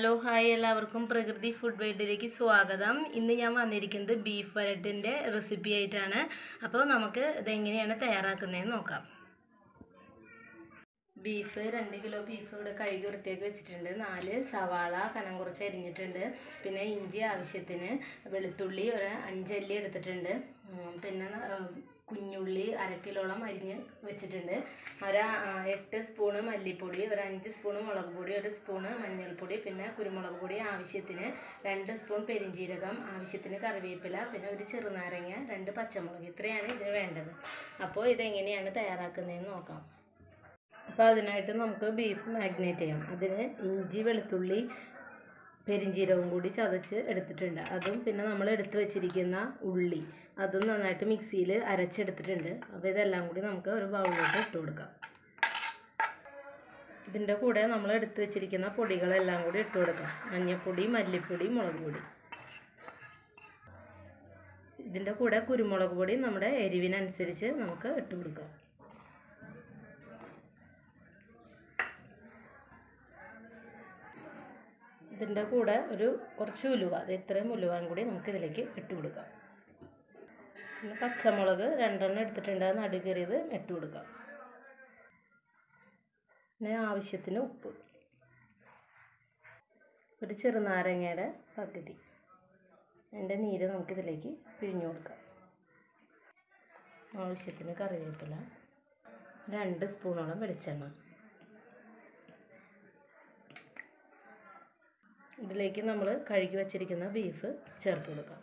hello hi എല്ലാവർക്കും പ്രകൃതി food വൈഡിലേക്ക് സ്വാഗതം ഇന്ന് ഞാൻ വന്നിരിക്കുന്നത് ബീഫ് വരട്ടിൻ്റെ റെസിപ്പി ആയിട്ടാണ് അപ്പോൾ നമുക്ക് ഇതെങ്ങനെയാണ് തയ്യാറാക്കുന്നതെന്ന് നോക്കാം ബീഫ് രണ്ട് കിലോ ബീഫ് ഇവിടെ കഴുകി വൃത്തിയാക്കി വെച്ചിട്ടുണ്ട് നാല് സവാള കനം കുറച്ച് അരിഞ്ഞിട്ടുണ്ട് പിന്നെ ഇഞ്ചി ആവശ്യത്തിന് വെളുത്തുള്ളി ഒരു അഞ്ചല്ലി എടുത്തിട്ടുണ്ട് ഉം, പിന്നെ ഉം, കുഞ്ഞുള്ളി അര കിലോളം അരിഞ്ഞ് വെച്ചിട്ടുണ്ട് ഒരു ആ, എട്ട് സ്പൂണ് മല്ലിപ്പൊടി ഒരു അഞ്ച് സ്പൂണ് മുളക് പൊടി ഒരു സ്പൂണ് മഞ്ഞൾപ്പൊടി പിന്നെ കുരുമുളക് പൊടി ആവശ്യത്തിന് രണ്ട് സ്പൂൺ പെരിഞ്ജീരകം ആവശ്യത്തിന് കറിവേപ്പില പിന്നെ ഒരു ചെറുനാരങ്ങ രണ്ട് പച്ചമുളക് ഇത്രയാണ് ഇതിന് വേണ്ടത് അപ്പോൾ ഇതെങ്ങനെയാണ് തയ്യാറാക്കുന്നതെന്ന് നോക്കാം അപ്പോൾ അതിനായിട്ട് നമുക്ക് ബീഫ് മാഗ്നേറ്റ് ചെയ്യാം അതിന് ഇഞ്ചി വെളുത്തുള്ളി പെരിഞ്ജീരകവും കൂടി ചതച്ച് എടുത്തിട്ടുണ്ട് അതും പിന്നെ നമ്മൾ എടുത്ത് വെച്ചിരിക്കുന്ന ഉള്ളി അതും നന്നായിട്ട് മിക്സിയിൽ അരച്ചെടുത്തിട്ടുണ്ട് അപ്പോൾ ഇതെല്ലാം കൂടി നമുക്ക് ഒരു ബൗളിലോട്ട് ഇട്ട് കൊടുക്കാം ഇതിൻ്റെ കൂടെ നമ്മൾ എടുത്ത് വെച്ചിരിക്കുന്ന പൊടികളെല്ലാം കൂടി ഇട്ട് കൊടുക്കാം മഞ്ഞൾപ്പൊടി മല്ലിപ്പൊടി മുളക് പൊടി ഇതിൻ്റെ കൂടെ കുരുമുളക് പൊടി നമ്മുടെ എരിവിനനുസരിച്ച് നമുക്ക് ഇട്ട് കൊടുക്കാം ഇതിൻ്റെ കൂടെ ഒരു കുറച്ച് ഉലുവ അത് ഇത്രയും ഉലുവയും കൂടി നമുക്ക് ഇതിലേക്ക് ഇട്ട് കൊടുക്കാം പിന്നെ പച്ചമുളക് രണ്ടെണ്ണം എടുത്തിട്ടുണ്ട് അത് നടുകയറിയത് ഇട്ട് കൊടുക്കാം പിന്നെ ആവശ്യത്തിന് ഉപ്പ് ഒരു ചെറുനാരങ്ങയുടെ പകുതി അതിൻ്റെ നീര് നമുക്കിതിലേക്ക് പിഴിഞ്ഞു കൊടുക്കാം ആവശ്യത്തിന് കറിവേപ്പില രണ്ട് സ്പൂണോളം വെളിച്ചെണ്ണ ഇതിലേക്ക് നമ്മൾ കഴുകി വച്ചിരിക്കുന്ന ബീഫ് ചേർത്ത് കൊടുക്കാം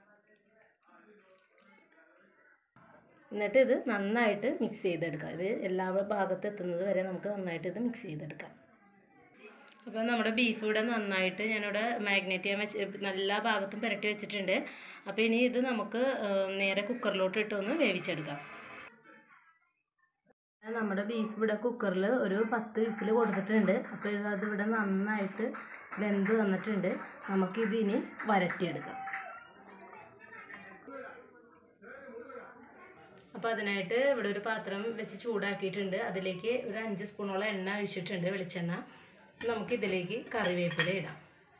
എന്നിട്ട് ഇത് നന്നായിട്ട് മിക്സ് ചെയ്തെടുക്കാം ഇത് എല്ലാ ഭാഗത്ത് എത്തുന്നത് വരെ നമുക്ക് നന്നായിട്ട് ഇത് മിക്സ് ചെയ്തെടുക്കാം അപ്പോൾ നമ്മുടെ ബീഫ് ഇവിടെ നന്നായിട്ട് ഞാനിവിടെ മാഗ്നേറ്റ് ചെയ്യാൻ വെച്ച് എല്ലാ ഭാഗത്തും പുരട്ടി വെച്ചിട്ടുണ്ട് അപ്പോൾ ഇനി ഇത് നമുക്ക് ആ, നേരെ കുക്കറിലോട്ട് ഇട്ടൊന്ന് വേവിച്ചെടുക്കാം നമ്മുടെ ബീഫ് ഇവിടെ കുക്കറിൽ ഒരു പത്ത് വിസിൽ കൊടുത്തിട്ടുണ്ട് അപ്പോൾ ഇത് അതിവിടെ നന്നായിട്ട് വെന്ത് വന്നിട്ടുണ്ട് നമുക്കിതിനി വരട്ടിയെടുക്കാം അപ്പോൾ അതിനായിട്ട് ഇവിടെ ഒരു പാത്രം വെച്ച് ചൂടാക്കിയിട്ടുണ്ട് അതിലേക്ക് ഒരു അഞ്ച് സ്പൂണോളം എണ്ണ ഒഴിച്ചിട്ടുണ്ട് വെളിച്ചെണ്ണ നമുക്കിതിലേക്ക് കറിവേപ്പില ഇടാം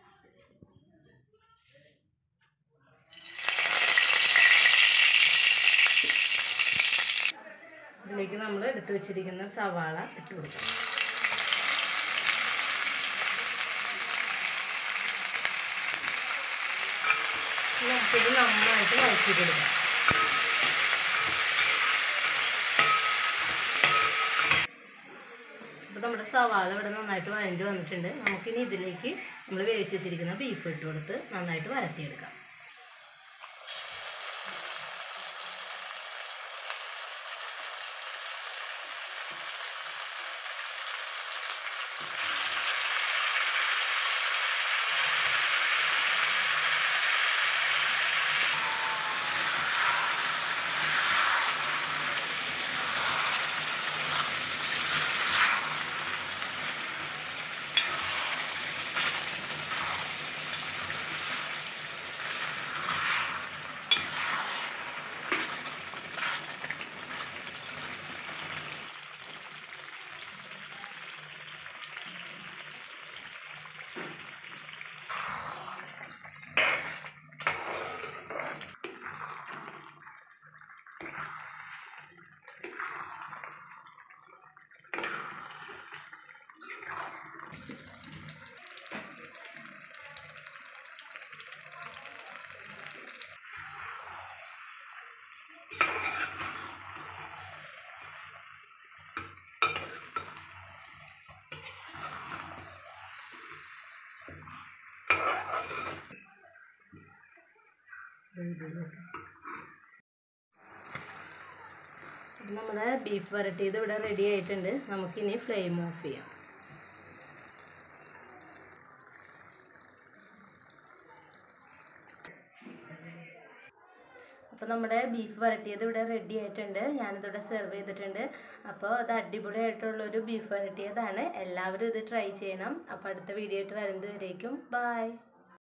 ഇതിലേക്ക് നമ്മൾ എടുത്തു വെച്ചിരിക്കുന്ന സവാള ഇട്ട് കൊടുക്കാം നമുക്കിത് നന്നായിട്ട് വഴറ്റി കൊടുക്കാം അപ്പോൾ നമ്മുടെ സവാള ഇവിടെ നന്നായിട്ട് വഴണ്ടി വന്നിട്ടുണ്ട് നമുക്കിനി ഇതിലേക്ക് നമ്മൾ വേവിച്ച് വെച്ചിരിക്കുന്ന ബീഫ് ഇട്ട് കൊടുത്ത് നന്നായിട്ട് വരട്ടിയെടുക്കാം നമ്മുടെ ബീഫ് വരട്ടിയത് ഇവിടെ റെഡി ആയിട്ടുണ്ട് നമുക്കിനി ഫ്ലെയിം ഓഫ് ചെയ്യാം അപ്പോൾ നമ്മുടെ ബീഫ് വരട്ടിയത് ഇവിടെ റെഡി ആയിട്ടുണ്ട് ഞാനിതിവിടെ സെർവ് ചെയ്തിട്ടുണ്ട് അപ്പോൾ അത് അടിപൊളിയായിട്ടുള്ളൊരു ബീഫ് വരട്ടിയതാണ് എല്ലാവരും ഇത് ട്രൈ ചെയ്യണം അപ്പോൾ അടുത്ത വീഡിയോ ആയിട്ട് വരുന്നത് വരേക്കും ബായ്